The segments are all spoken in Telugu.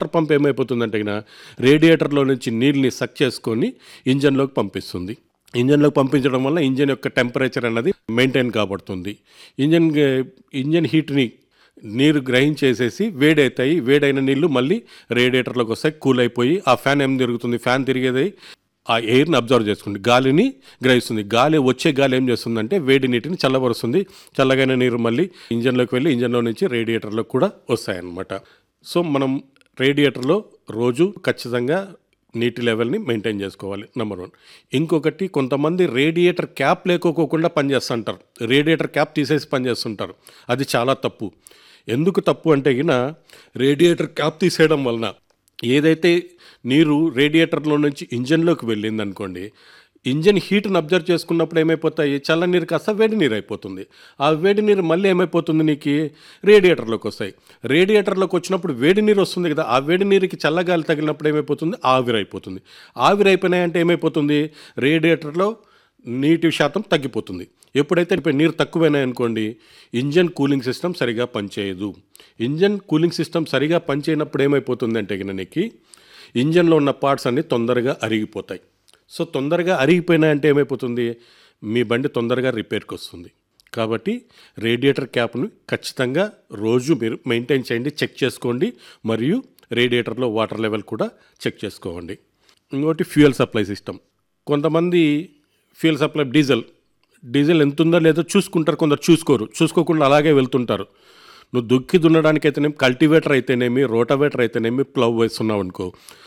వాటర్ పంప్ ఏమైపోతుందంటే గిన రేడియేటర్లో నుంచి నీళ్ళని సక్ చేసుకొని ఇంజన్లోకి పంపిస్తుంది ఇంజన్లోకి పంపించడం వల్ల ఇంజన్ యొక్క టెంపరేచర్ అన్నది మెయింటైన్ కాబడుతుంది ఇంజన్ ఇంజన్ హీట్ని నీరు గ్రహించేసేసి వేడవుతాయి వేడైన నీళ్లు మళ్ళీ రేడియేటర్లోకి వస్తాయి కూల్ అయిపోయి ఆ ఫ్యాన్ ఏం తిరుగుతుంది ఫ్యాన్ తిరిగేది ఆ ఎయిర్ని అబ్జర్వ్ చేసుకుంది గాలిని గ్రహిస్తుంది గాలి వచ్చే గాలి ఏం చేస్తుందంటే వేడి నీటిని చల్లబరుస్తుంది చల్లగైన నీరు మళ్ళీ ఇంజన్లోకి వెళ్ళి ఇంజన్లో నుంచి రేడియేటర్లోకి కూడా వస్తాయన్నమాట సో మనం రేడియేటర్లో రోజు ఖచ్చితంగా నీటి లెవెల్ని మెయింటైన్ చేసుకోవాలి నెంబర్ వన్ ఇంకొకటి కొంతమంది రేడియేటర్ క్యాప్ లేకోకుండా పనిచేస్తుంటారు రేడియేటర్ క్యాప్ తీసేసి పనిచేస్తుంటారు అది చాలా తప్పు ఎందుకు తప్పు అంటే గిన రేడియేటర్ క్యాప్ తీసేయడం వలన ఏదైతే నీరు రేడియేటర్లో నుంచి ఇంజన్లోకి వెళ్ళింది అనుకోండి ఇంజన్ హీట్ని అబ్జర్వ్ చేసుకున్నప్పుడు ఏమైపోతాయి చల్ల నీరు కాస్త వేడి నీరు అయిపోతుంది ఆ వేడి నీరు మళ్ళీ ఏమైపోతుంది నీకు రేడియేటర్లోకి వస్తాయి రేడియేటర్లోకి వచ్చినప్పుడు వేడి నీరు వస్తుంది కదా ఆ వేడి నీరుకి చల్లగాలి తగిలినప్పుడు ఏమైపోతుంది ఆవిరైపోతుంది ఆవిరైపోయినాయంటే ఏమైపోతుంది రేడియేటర్లో నీటి శాతం తగ్గిపోతుంది ఎప్పుడైతే ఇప్పుడు నీరు తక్కువైనాయి అనుకోండి ఇంజన్ కూలింగ్ సిస్టమ్ సరిగా పనిచేయదు ఇంజన్ కూలింగ్ సిస్టమ్ సరిగా పనిచేయనప్పుడు ఏమైపోతుంది అంటే నీకు ఇంజన్లో ఉన్న పార్ట్స్ అన్నీ తొందరగా అరిగిపోతాయి సో తొందరగా అరిగిపోయినాయంటే ఏమైపోతుంది మీ బండి తొందరగా రిపేర్కి వస్తుంది కాబట్టి రేడియేటర్ క్యాప్ను ఖచ్చితంగా రోజు మీరు మెయింటైన్ చేయండి చెక్ చేసుకోండి మరియు రేడియేటర్లో వాటర్ లెవెల్ కూడా చెక్ చేసుకోండి ఇంకోటి ఫ్యూయల్ సప్లై సిస్టమ్ కొంతమంది ఫ్యూయల్ సప్లై డీజిల్ డీజిల్ ఎంత ఉందో లేదో చూసుకుంటారు కొందరు చూసుకోరు చూసుకోకుండా అలాగే వెళ్తుంటారు నువ్వు దుక్కి దున్నడానికి అయితేనేమి కల్టివేటర్ అయితేనేమి రోటవేటర్ అయితేనేమి ప్లవ్ వేస్తున్నావు అనుకో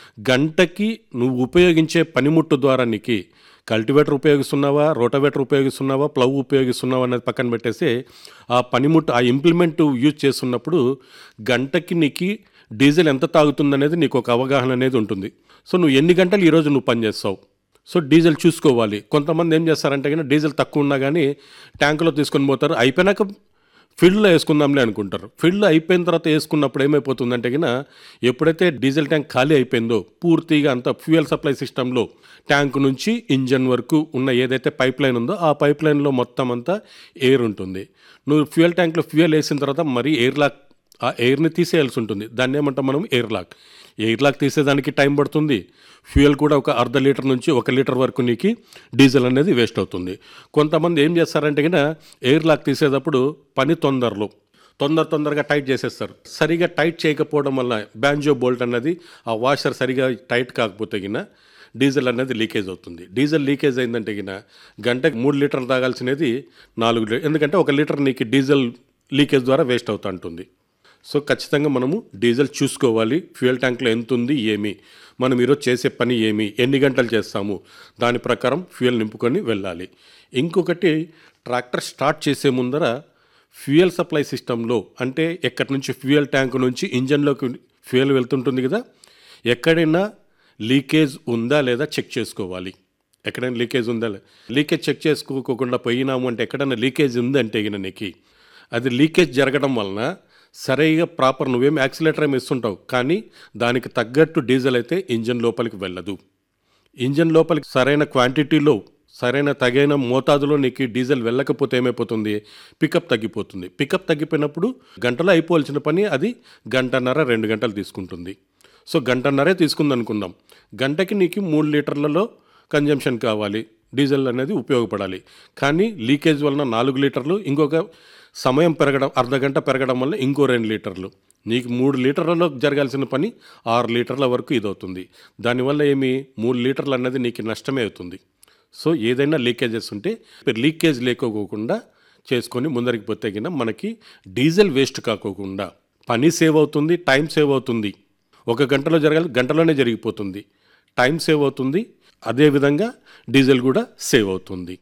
గంటకి నువ్వు ఉపయోగించే పనిముట్టు ద్వారా నీకు కల్టివేటర్ ఉపయోగిస్తున్నావా రోటవేటర్ ఉపయోగిస్తున్నావా ప్లవ్ ఉపయోగిస్తున్నావా అనేది పక్కన పెట్టేసి ఆ పనిముట్టు ఆ ఇంప్లిమెంట్ యూజ్ చేస్తున్నప్పుడు గంటకి నీకు డీజిల్ ఎంత తాగుతుందనేది నీకు ఒక అవగాహన అనేది ఉంటుంది సో నువ్వు ఎన్ని గంటలు ఈరోజు నువ్వు పనిచేస్తావు సో డీజిల్ చూసుకోవాలి కొంతమంది ఏం చేస్తారంటే కానీ డీజిల్ తక్కువ ఉన్నా కానీ ట్యాంకులో తీసుకొని పోతారు అయిపోయినాక ఫీల్డ్లో వేసుకుందాంలే అనుకుంటారు ఫీల్డ్లో అయిపోయిన తర్వాత వేసుకున్నప్పుడు ఏమైపోతుందంటే గిన ఎప్పుడైతే డీజిల్ ట్యాంక్ ఖాళీ అయిపోయిందో పూర్తిగా అంత ఫ్యూయల్ సప్లై సిస్టంలో ట్యాంక్ నుంచి ఇంజన్ వరకు ఉన్న ఏదైతే పైప్ లైన్ ఉందో ఆ పైప్ లైన్లో మొత్తం అంతా ఎయిర్ ఉంటుంది నువ్వు ఫ్యూయల్ ట్యాంక్లో ఫ్యూయల్ వేసిన తర్వాత మరీ ఎయిర్ లాక్ ఆ ఎయిర్ని తీసేయాల్సి ఉంటుంది దాన్ని ఏమంటాం మనం ఎయిర్ లాక్ ఎయిర్ లాక్ తీసేదానికి టైం పడుతుంది ఫ్యూయల్ కూడా ఒక అర్ధ లీటర్ నుంచి ఒక లీటర్ వరకు నీకు డీజిల్ అనేది వేస్ట్ అవుతుంది కొంతమంది ఏం చేస్తారంటే కనుక ఎయిర్ లాక్ తీసేటప్పుడు పని తొందరలో తొందర తొందరగా టైట్ చేసేస్తారు సరిగా టైట్ చేయకపోవడం వల్ల బ్యాంజో బోల్ట్ అన్నది ఆ వాషర్ సరిగా టైట్ కాకపోతే గిన డీజిల్ అనేది లీకేజ్ అవుతుంది డీజిల్ లీకేజ్ అయిందంటే గిన గంటకి మూడు లీటర్లు తాగాల్సినది నాలుగు లీటర్ ఎందుకంటే ఒక లీటర్ నీకు డీజిల్ లీకేజ్ ద్వారా వేస్ట్ అవుతూ ఉంటుంది సో ఖచ్చితంగా మనము డీజిల్ చూసుకోవాలి ఫ్యూయల్ ట్యాంక్లో ఎంత ఉంది ఏమి మనం ఈరోజు చేసే పని ఏమి ఎన్ని గంటలు చేస్తాము దాని ప్రకారం ఫ్యూయల్ నింపుకొని వెళ్ళాలి ఇంకొకటి ట్రాక్టర్ స్టార్ట్ చేసే ముందర ఫ్యూయల్ సప్లై సిస్టంలో అంటే ఎక్కడి నుంచి ఫ్యూయల్ ట్యాంక్ నుంచి ఇంజన్లోకి ఫ్యూయల్ వెళ్తుంటుంది కదా ఎక్కడైనా లీకేజ్ ఉందా లేదా చెక్ చేసుకోవాలి ఎక్కడైనా లీకేజ్ ఉందా లే- లీకేజ్ చెక్ చేసుకోకుండా పోయినాము అంటే ఎక్కడైనా లీకేజ్ ఉందంటే గిన నీకు అది లీకేజ్ జరగడం వలన సరిగా ప్రాపర్ నువ్వేం యాక్సిలేటర్ ఏమి ఇస్తుంటావు కానీ దానికి తగ్గట్టు డీజిల్ అయితే ఇంజన్ లోపలికి వెళ్ళదు ఇంజన్ లోపలికి సరైన క్వాంటిటీలో సరైన తగిన మోతాదులో నీకు డీజిల్ వెళ్ళకపోతే ఏమైపోతుంది పికప్ తగ్గిపోతుంది పికప్ తగ్గిపోయినప్పుడు గంటలో అయిపోవాల్సిన పని అది గంటన్నర రెండు గంటలు తీసుకుంటుంది సో గంటన్నరే తీసుకుంది అనుకుందాం గంటకి నీకు మూడు లీటర్లలో కన్జంప్షన్ కావాలి డీజిల్ అనేది ఉపయోగపడాలి కానీ లీకేజ్ వలన నాలుగు లీటర్లు ఇంకొక సమయం పెరగడం అర్ధ గంట పెరగడం వల్ల ఇంకో రెండు లీటర్లు నీకు మూడు లీటర్లలో జరగాల్సిన పని ఆరు లీటర్ల వరకు ఇదవుతుంది దానివల్ల ఏమి మూడు లీటర్లు అన్నది నీకు నష్టమే అవుతుంది సో ఏదైనా లీకేజెస్ ఉంటే లీకేజ్ లేకోకుండా చేసుకొని ముందరికి పోతే కింద మనకి డీజిల్ వేస్ట్ కాకోకుండా పని సేవ్ అవుతుంది టైం సేవ్ అవుతుంది ఒక గంటలో జరగాలి గంటలోనే జరిగిపోతుంది టైం సేవ్ అవుతుంది అదేవిధంగా డీజిల్ కూడా సేవ్ అవుతుంది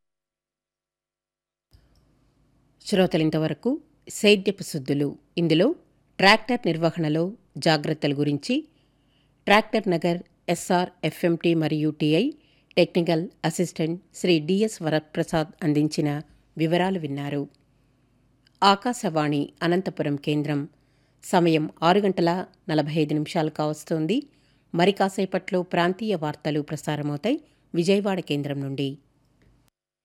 శ్రోతలు ఇంతవరకు సేద్యపు శుద్ధులు ఇందులో ట్రాక్టర్ నిర్వహణలో జాగ్రత్తల గురించి ట్రాక్టర్ నగర్ ఎస్ఆర్ ఎఫ్ఎంటీ మరియు T I technical assistant Shri D S Varaprasad అందించిన వివరాలు విన్నారు ఆకాశవాణి అనంతపురం కేంద్రం సమయం ఆరు గంటల నలభై ఐదు నిమిషాలు కావస్తోంది మరి కాసేపట్లో ప్రాంతీయ వార్తలు ప్రసారమవుతాయి విజయవాడ కేంద్రం నుండి